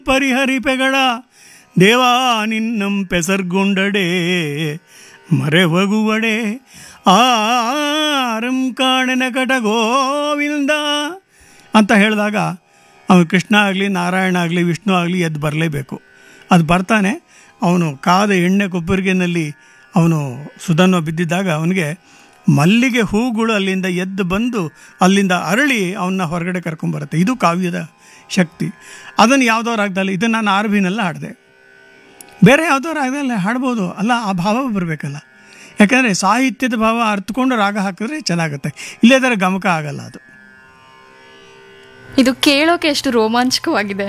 ಪರಿಹರಿಪೆಗಳ ದೇವಾ ನಿನ್ನಂ ಪೆಸರ್ಗೊಂಡಡೆ ಮರೆವಗುವಡೆ ಆರಂ ಕಾಣನ ಕಟ ಗೋವಿಂದ ಅಂತ ಹೇಳಿದಾಗ ಅವನು ಕೃಷ್ಣ ಆಗಲಿ ನಾರಾಯಣ ಆಗಲಿ ವಿಷ್ಣು ಆಗಲಿ ಎದ್ದು ಬರಲೇಬೇಕು ಅದು ಬರ್ತಾನೆ ಅವನು ಕಾದ ಎಣ್ಣೆ ಕೊಬ್ಬರಿಗೆನಲ್ಲಿ ಅವನು ಸುಧನ್ವ ಬಿದ್ದಿದ್ದಾಗ ಅವನಿಗೆ ಮಲ್ಲಿಗೆ ಹೂಗಳು ಅಲ್ಲಿಂದ ಎದ್ದು ಬಂದು ಅಲ್ಲಿಂದ ಅರಳಿ ಅವನ್ನ ಹೊರಗಡೆ ಕರ್ಕೊಂಬರುತ್ತೆ ಇದು ಕಾವ್ಯದ ಶಕ್ತಿ ಅದನ್ನು ಯಾವುದೋ ರಾಗದಲ್ಲಿ ಇದನ್ನು ನಾನು ಆರ್ ಬಿನೆಲ್ಲ ಹಾಡಿದೆ ಬೇರೆ ಯಾವುದೋ ರಾಗದಲ್ಲಿ ಹಾಡ್ಬೋದು ಅಲ್ಲ ಆ ಭಾವ ಬರಬೇಕಲ್ಲ ಯಾಕಂದರೆ ಸಾಹಿತ್ಯದ ಭಾವ ಅರ್ಥಕೊಂಡು ರಾಗ ಹಾಕಿದ್ರೆ ಚೆನ್ನಾಗುತ್ತೆ ಇಲ್ಲದರ ಗಮಕ ಆಗಲ್ಲ ಅದು ಇದು ಕೇಳೋಕೆ ಎಷ್ಟು ರೋಮಾಂಚಕವಾಗಿದೆ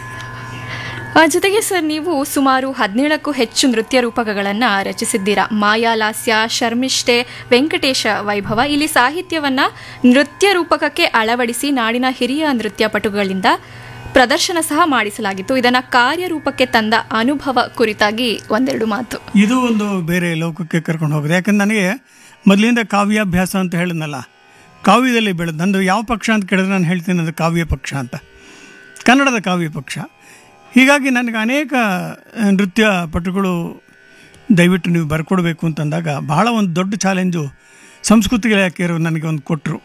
ಆ, ಜೊತೆಗೆ ಸರ್ ನೀವು ಸುಮಾರು ಹದಿನೇಳಕ್ಕೂ ಹೆಚ್ಚು ನೃತ್ಯ ರೂಪಕಗಳನ್ನು ರಚಿಸಿದ್ದೀರಾ ಮಾಯಾಲಾಸ್ಯ ಶರ್ಮಿಷ್ಠೆ ವೆಂಕಟೇಶ ವೈಭವ ಇಲ್ಲಿ ಸಾಹಿತ್ಯವನ್ನ ನೃತ್ಯ ರೂಪಕಕ್ಕೆ ಅಳವಡಿಸಿ ನಾಡಿನ ಹಿರಿಯ ನೃತ್ಯ ಪಟುಗಳಿಂದ ಪ್ರದರ್ಶನ ಸಹ ಮಾಡಿಸಲಾಗಿತ್ತು ಇದನ್ನ ಕಾರ್ಯರೂಪಕ್ಕೆ ತಂದ ಅನುಭವ ಕುರಿತಾಗಿ ಒಂದೆರಡು ಮಾತು ಇದು ಒಂದು ಬೇರೆ ಲೋಕಕ್ಕೆ ಕರ್ಕೊಂಡು ಹೋಗಿದೆ ಯಾಕಂದ್ರೆ ನನಗೆ ಮೊದಲಿಂದ ಕಾವ್ಯಾಭ್ಯಾಸ ಅಂತ ಹೇಳಿದ್ನಲ್ಲ ಕಾವ್ಯದಲ್ಲಿ ಬೆಳೆದು ನಂದು ಯಾವ ಪಕ್ಷ ಅಂತ ಕೇಳಿದ್ರೆ ನಾನು ಹೇಳ್ತೀನಿ ಅದು ಕಾವ್ಯ ಪಕ್ಷ ಅಂತ ಕನ್ನಡದ ಕಾವ್ಯ ಪಕ್ಷ ಹೀಗಾಗಿ ನನಗೆ ಅನೇಕ ಆ, ನೃತ್ಯ ಪಟುಗಳು ದಯವಿಟ್ಟು ನೀವು ಬರ್ಕೊಡ್ಬೇಕು ಅಂತಂದಾಗ ಬಹಳ ಒಂದು ದೊಡ್ಡ ಚಾಲೆಂಜು ಸಂಸ್ಕೃತಿ ಇಲಾಖೆಯವರು ನನಗೆ ಒಂದು ಕೊಟ್ಟರು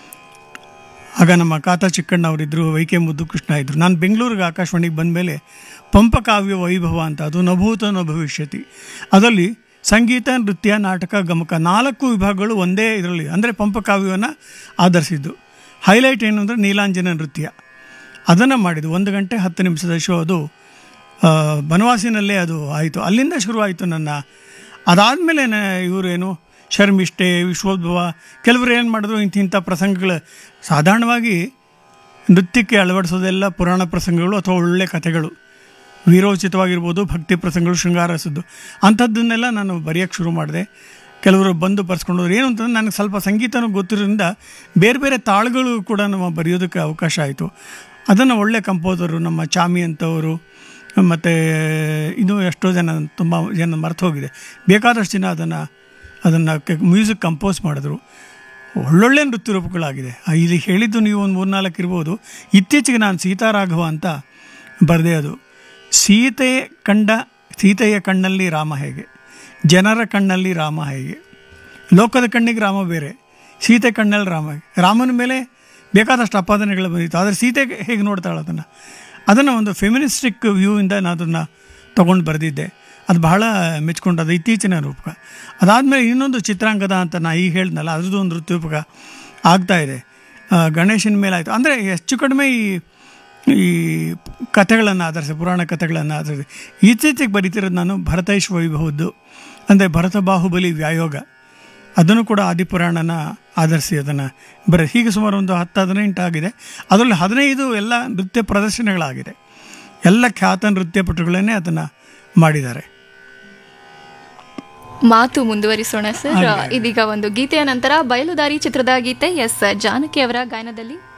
ಆಗ ನಮ್ಮ ಕಾತಾ ಚಿಕ್ಕಣ್ಣ ಅವರಿದ್ದರು ವೈ ಕೆ ಮುದ್ದು ಕೃಷ್ಣ ಇದ್ದರು ನಾನು ಬೆಂಗಳೂರಿಗೆ ಆಕಾಶವಾಣಿಗೆ ಬಂದಮೇಲೆ ಪಂಪಕಾವ್ಯ ವೈಭವ ಅಂತ ಅದು ನಭೂತ ನ ಭವಿಷ್ಯತಿ ಅದರಲ್ಲಿ ಸಂಗೀತ ನೃತ್ಯ ನಾಟಕ ಗಮಕ ನಾಲ್ಕು ವಿಭಾಗಗಳು ಒಂದೇ ಇದರಲ್ಲಿ ಅಂದರೆ ಪಂಪಕಾವ್ಯವನ್ನು ಆಧರಿಸಿದ್ದು ಹೈಲೈಟ್ ಏನು ಅಂದರೆ ನೀಲಾಂಜನ ನೃತ್ಯ ಅದನ್ನು ಮಾಡಿದ್ದು ಒಂದು ಗಂಟೆ ಹತ್ತು ನಿಮಿಷದ ಶೋ ಅದು ಆ, ಬನವಾಸಿನಲ್ಲೇ ಅದು ಆಯಿತು ಅಲ್ಲಿಂದ ಶುರುವಾಯಿತು ನನ್ನ ಅದಾದಮೇಲೆ ಇವರೇನು ಶರ್ಮಿಷ್ಠೆ ವಿಶ್ವೋದ್ಭವ ಕೆಲವರು ಏನು ಮಾಡಿದ್ರು ಇಂಥ ಇಂಥ ಪ್ರಸಂಗಗಳು ಸಾಧಾರಣವಾಗಿ ನೃತ್ಯಕ್ಕೆ ಅಳವಡಿಸೋದೆಲ್ಲ ಪುರಾಣ ಪ್ರಸಂಗಗಳು ಅಥವಾ ಒಳ್ಳೆ ಕಥೆಗಳು ವೀರೋಚಿತವಾಗಿರ್ಬೋದು ಭಕ್ತಿ ಪ್ರಸಂಗಗಳು ಶೃಂಗಾರಸದ್ದು ಅಂಥದ್ದನ್ನೆಲ್ಲ ನಾನು ಬರೆಯೋಕ್ಕೆ ಶುರು ಮಾಡಿದೆ ಕೆಲವರು ಬಂದು ಬರ್ಸ್ಕೊಂಡು ಹೋದ್ರು ಏನು ಅಂತಂದ್ರೆ ನನಗೆ ಸ್ವಲ್ಪ ಸಂಗೀತನೂ ಗೊತ್ತಿರೋದ್ರಿಂದ ಬೇರೆ ಬೇರೆ ತಾಳುಗಳು ಕೂಡ ನಮ್ಮ ಬರೆಯೋದಕ್ಕೆ ಅವಕಾಶ ಆಯಿತು ಅದನ್ನು ಒಳ್ಳೆ ಕಂಪೋಸರು ನಮ್ಮ ಚಾಮಿ ಅಂತವರು ಮತ್ತು ಇದು ಎಷ್ಟೋ ಜನ ತುಂಬ ಜನ ಮರ್ತು ಹೋಗಿದೆ ಬೇಕಾದಷ್ಟು ಜನ ಅದನ್ನು ಅದನ್ನು ಮ್ಯೂಸಿಕ್ ಕಂಪೋಸ್ ಮಾಡಿದ್ರು ಒಳ್ಳೊಳ್ಳೆ ನೃತ್ಯ ರೂಪಗಳಾಗಿದೆ ಆ, ಇಲ್ಲಿ ಹೇಳಿದ್ದು ನೀವು ಒಂದು ಮೂರ್ನಾಲ್ಕು ಇರ್ಬೋದು ಇತ್ತೀಚೆಗೆ ನಾನು ಸೀತಾರಾಘವ ಅಂತ ಬರೆದೆ ಅದು ಸೀತೆ ಕಂಡ ಸೀತೆಯ ಕಣ್ಣಲ್ಲಿ ರಾಮ ಹೇಗೆ ಜನರ ಕಣ್ಣಲ್ಲಿ ರಾಮ ಹೇಗೆ ಲೋಕದ ಕಣ್ಣಿಗೆ ರಾಮ ಬೇರೆ ಸೀತೆ ಕಣ್ಣಲ್ಲಿ ರಾಮ ಹೇಗೆ ರಾಮನ ಮೇಲೆ ಬೇಕಾದಷ್ಟು ಅಪಾದನೆಗಳು ಬಂದಿತ್ತು ಆದರೆ ಸೀತೆ ಹೇಗೆ ನೋಡ್ತಾಳೆ ಅದನ್ನು ಅದನ್ನು ಒಂದು ಫೆಮಿನಿಸ್ಟಿಕ್ ವ್ಯೂವಿಂದ ನಾನು ಅದನ್ನು ತೊಗೊಂಡು ಬರೆದಿದ್ದೆ ಅದು ಬಹಳ ಮೆಚ್ಕೊಂಡು ಅದು ಇತ್ತೀಚಿನ ರೂಪಕ ಅದಾದಮೇಲೆ ಇನ್ನೊಂದು ಚಿತ್ರಾಂಗದ ಅಂತ ನಾ ಈಗ ಹೇಳಿದ್ನಲ್ಲ ಅದ್ರದ್ದು ಒಂದು ನೃತ್ಯ ರೂಪಕ ಆಗ್ತಾ ಇದೆ ಆ, ಗಣೇಶನ ಮೇಲೆ ಆಯಿತು ಅಂದರೆ ಹೆಚ್ಚು ಕಡಿಮೆ ಈ ಈ ಕಥೆಗಳನ್ನು ಆಧರಿಸಿ ಪುರಾಣ ಕಥೆಗಳನ್ನು ಆಧರಿಸಿ ಇತ್ತೀಚೆಗೆ ಬರೀತಿರೋದು ನಾನು ಭರತೈಶ್ ವೈಭವದ್ದು ಅಂದರೆ ಭರತ ಬಾಹುಬಲಿ ವ್ಯಾಯೋಗ ಅದನ್ನು ಕೂಡ ಆದಿಪುರಾಣನ ಆಧರಿಸಿ ಅದನ್ನು ಬರ ಹೀಗೆ ಸುಮಾರು ಒಂದು ಹತ್ತು ಹದಿನೆಂಟು ಆಗಿದೆ ಅದರಲ್ಲಿ ಹದಿನೈದು ಎಲ್ಲ ನೃತ್ಯ ಪ್ರದರ್ಶನಗಳಾಗಿದೆ ಎಲ್ಲ ಖ್ಯಾತ ನೃತ್ಯಪಟುಗಳನ್ನೇ ಅದನ್ನು ಮಾಡಿದ್ದಾರೆ ಮಾತು ಮುಂದುವರಿಸೋಣ ಸರ್ ಇದೀಗ ಒಂದು ಗೀತೆಯ ನಂತರ ಬಯಲುದಾರಿ ಚಿತ್ರದ ಗೀತೆ ಎಸ್ ಜಾನಕಿ ಅವರ ಗಾಯನದಲ್ಲಿ